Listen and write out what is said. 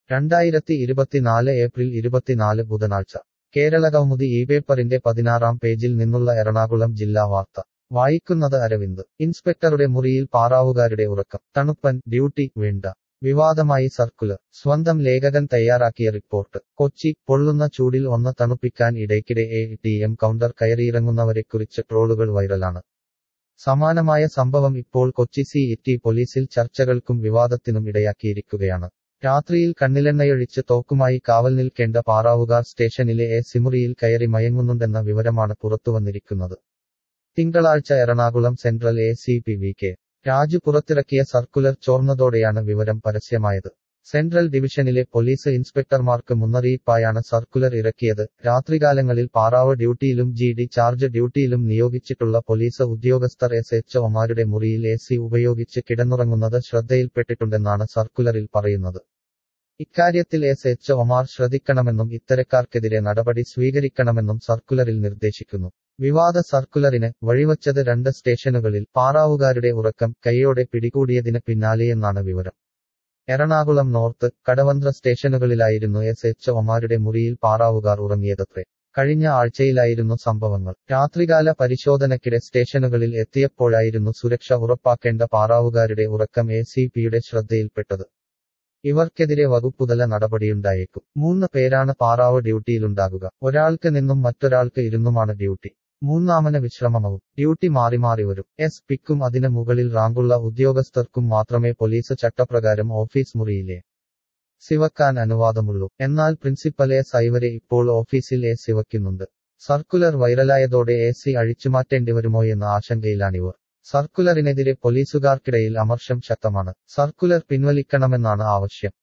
രണ്ടായിരത്തി ഇരുപത്തിനാല് ഏപ്രിൽ ഇരുപത്തിനാല് ബുധനാഴ്ച കേരള കൗമുദി ഈ പേപ്പറിന്റെ പതിനാറാം പേജിൽ നിന്നുള്ള എറണാകുളം ജില്ലാ വാർത്ത വായിക്കുന്നത് അരവിന്ദ് ഇൻസ്പെക്ടറുടെ മുറിയിൽ പാറാവുകാരുടെ ഉറക്കം തണുപ്പൻ ഡ്യൂട്ടി വേണ്ട വിവാദമായി സർക്കുലർ സ്വന്തം ലേഖകൻ തയ്യാറാക്കിയ റിപ്പോർട്ട് കൊച്ചി പൊള്ളുന്ന ചൂടിൽ ഒന്ന് തണുപ്പിക്കാൻ ഇടയ്ക്കിടെ എ ടി എം കൗണ്ടർ കയറിയിറങ്ങുന്നവരെക്കുറിച്ച് ട്രോളുകൾ വൈറലാണ് സമാനമായ സംഭവം ഇപ്പോൾ കൊച്ചി സി ഇറ്റി പോലീസിൽ ചർച്ചകൾക്കും വിവാദത്തിനും ഇടയാക്കിയിരിക്കുകയാണ് രാത്രിയിൽ കണ്ണിലെണ്ണയൊഴിച്ച് തോക്കുമായി കാവൽ നിൽക്കേണ്ട പാറാവുകാർ സ്റ്റേഷനിലെ എ സിമുറിയിൽ കയറി മയങ്ങുന്നുണ്ടെന്ന വിവരമാണ് പുറത്തുവന്നിരിക്കുന്നത് തിങ്കളാഴ്ച Ernakulam central A C P V K Raju പുറത്തിറക്കിയ സർക്കുലർ ചോർന്നതോടെയാണ് വിവരം പരസ്യമായത് സെൻട്രൽ ഡിവിഷനിലെ പോലീസ് ഇൻസ്പെക്ടർമാർക്ക് മുന്നറിയിപ്പായാണ് സർക്കുലർ ഇറക്കിയത് രാത്രികാലങ്ങളിൽ പാറാവ് ഡ്യൂട്ടിയിലും ജി ഡി ചാർജ് ഡ്യൂട്ടിയിലും നിയോഗിച്ചിട്ടുള്ള പോലീസ് ഉദ്യോഗസ്ഥർ എസ് എച്ച് ഒമാരുടെ മുറിയിൽ എ സി ഉപയോഗിച്ച് കിടന്നുറങ്ങുന്നത് ശ്രദ്ധയിൽപ്പെട്ടിട്ടുണ്ടെന്നാണ് സർക്കുലറിൽ പറയുന്നത് ഇക്കാര്യത്തിൽ എസ് എച്ച് ഒമാർ ശ്രദ്ധിക്കണമെന്നും ഇത്തരക്കാർക്കെതിരെ നടപടി സ്വീകരിക്കണമെന്നും സർക്കുലറിൽ നിർദ്ദേശിക്കുന്നു വിവാദ സർക്കുലറിന് വഴിവച്ചത് രണ്ട് സ്റ്റേഷനുകളിൽ പാറാവുകാരുടെ ഉറക്കം കൈയോടെ പിടികൂടിയതിന് പിന്നാലെയെന്നാണ് വിവരം എറണാകുളം നോർത്ത് കടവന്ത്ര സ്റ്റേഷനുകളിലായിരുന്നു എസ് എച്ച് ഒമാരുടെ മുറിയിൽ പാറാവുകാർ ഉറങ്ങിയതത്രേ കഴിഞ്ഞ ആഴ്ചയിലായിരുന്നു സംഭവങ്ങൾ രാത്രികാല പരിശോധനയ്ക്കിടെ സ്റ്റേഷനുകളിൽ എത്തിയപ്പോഴായിരുന്നു സുരക്ഷ ഉറപ്പാക്കേണ്ട പാറാവുകാരുടെ ഉറക്കം എ സി പിയുടെ ശ്രദ്ധയിൽപ്പെട്ടത് ഇവർക്കെതിരെ വകുപ്പുതല നടപടിയുണ്ടായേക്കും മൂന്ന് പേരാണ് പാറാവ് ഡ്യൂട്ടിയിലുണ്ടാകുക ഒരാൾക്ക് നിന്നും മറ്റൊരാൾക്ക് ഇരുന്നുമാണ് ഡ്യൂട്ടി മൂന്നാമന് വിശ്രമമാവും ഡ്യൂട്ടി മാറി മാറി വരും എസ് പിക്കും അതിന് മുകളിൽ റാങ്കുള്ള ഉദ്യോഗസ്ഥർക്കും മാത്രമേ പോലീസ് ചട്ടപ്രകാരം ഓഫീസ് മുറിയിലെ സിവക്കാൻ അനുവാദമുള്ളൂ എന്നാൽ പ്രിൻസിപ്പൽ എസ് ഐവരെ ഇപ്പോൾ ഓഫീസിൽ എ സിവയ്ക്കുന്നുണ്ട് സർക്കുലർ വൈറലായതോടെ എ സി അഴിച്ചുമാറ്റേണ്ടിവരുമോയെന്ന ആശങ്കയിലാണിവർ സർക്കുലറിനെതിരെ പോലീസുകാർക്കിടയിൽ അമർഷം ശക്തമാണ് സർക്കുലർ പിൻവലിക്കണമെന്നാണ് ആവശ്യം